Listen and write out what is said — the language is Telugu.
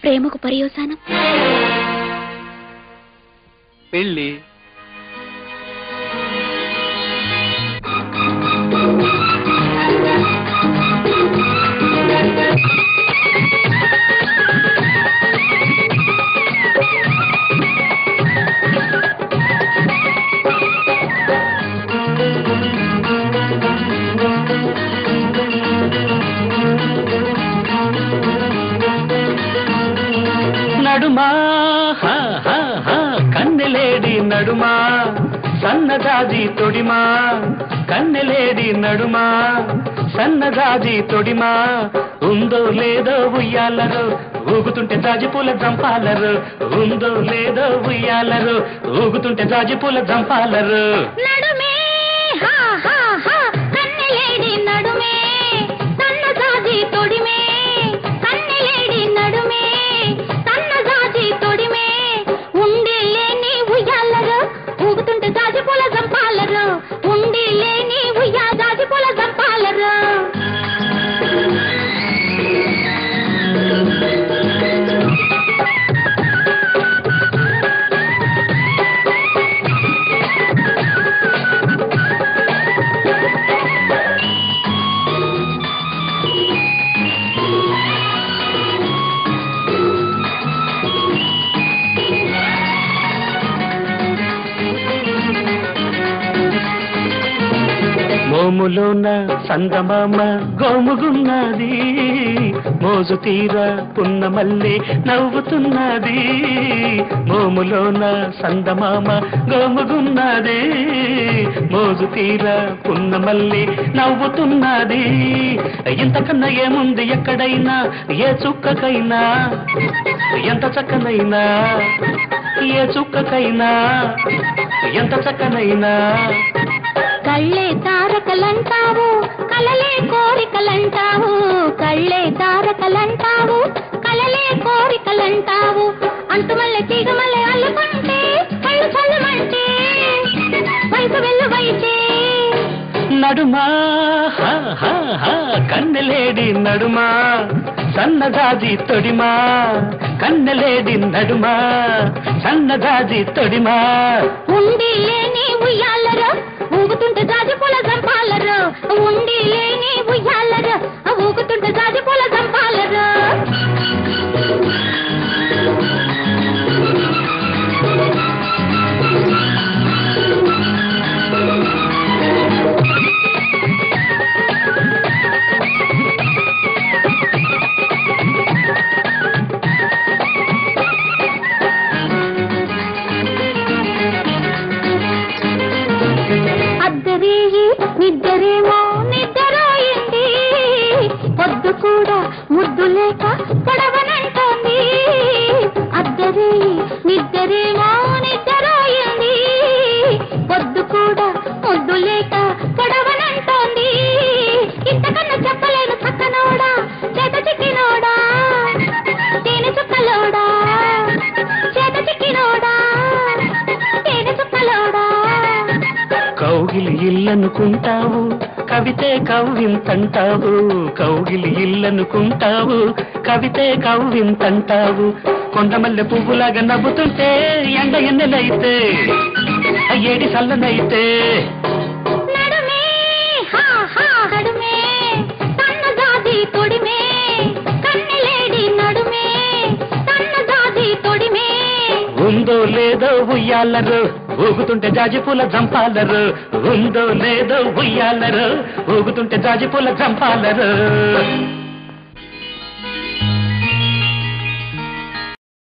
ప్రేమకు పర్యోసానం పెళ్ళి నడుమా హ, హ, హ, కన్నెలేడి నడుమా సన్నదాజి తొడిమా కన్నెలేడి నడుమా సన్నదాజి తొడిమా ఉందో లేదో ఉయ్యాలరు ఊగుతుంటే జాజిపూల జంపాలరు ఉందో లేదో ఉయ్యాలరు ఊగుతుంటే జాజిపూల జంపాలరు నడుమే హా హా హా కన్నెలేడి నడుమే సన్నజాజి తొడిమే కన్నెలేడి నడుమే సన్నజాజి తొడిమే ఉండి లేని ఉయ్యాలరు ఊగుతుంటే జాజి పూల జంపాలరు ఉండి లేని ఉయ్యా జాజి పూల జంపాలరు మోములోన సందమామ గోముగున్నది మోజు తీర పున్న మల్లె నవ్వుతున్నది మోములోన సందమామ గోముగున్నది మోజు తీర పున్న మల్లె నవ్వుతున్నది ఇంతకన్నా ఏముంది ఎక్కడైనా ఏ చుక్కకైనా ఎంత చక్కనైనా ఏ చుక్కకైనా ఎంత చక్కనైనా కళ్ళే తారకలంటావు కలలే కోరికలంటావు కళ్ళే తారకలంటావు కలలే కోరికలంటావు అంటుమల్లె తీగమల్లె అల్లుకుంటే కళ్ళు చల్లమంటే వయసు వెళ్ళు వైతే నడుమా హ, హ, హ, కన్నెలేడి నడుమా సన్నదాజి తొడిమా కన్నెలేడి నడుమా సన్నదాజి తొడిమా ఉండి లేని ఉయ్యాలరు ఊగుతుంటే జాజి పూల జంపాలరు ఉండి లేని ఉయ్యాలరు ఊగుతుంటే జాజి పూల జంపాలరు అద్దరేయి నిద్దరేమో నిద్దరాయింది పొద్దు కూడా ముద్దు లేక పొడవనంటోంది అద్దరేయి నిద్దరేమో నిద్దరాయింది పొద్దు కూడా ముద్దు లేక పొడవనంటోంది ఇంతకన్నా చెప్పలేను చక్కనోడా చేత చిక్కినోడా తేనె చుక్కలోడా చేత చిక్కినోడా తేనె చుక్కలోడా కౌగిలి ఇల్లనుకుంటావు కవితే కవ్వింతంటావు కౌగిలి ఇల్లనుకుంటావు కవితే కవ్వింతంటావు కొండమల్లె పువ్వులాగా నవ్వుతుంటే ఎండ ఎన్నెలైతే ఏడి చల్లనైతే నడుమే హా హా నడుమే సన్నజాజి తొడిమే కన్నెలేడి నడుమే సన్నజాజి తొడిమే ఉందో లేదో ఉయ్యాలరు ఊగుతుంటే జాజిపూల జంపాలరు ఉందో లేదో ఉయ్యాలరు ఊగుతుంటే జాజిపూల జంపాలరు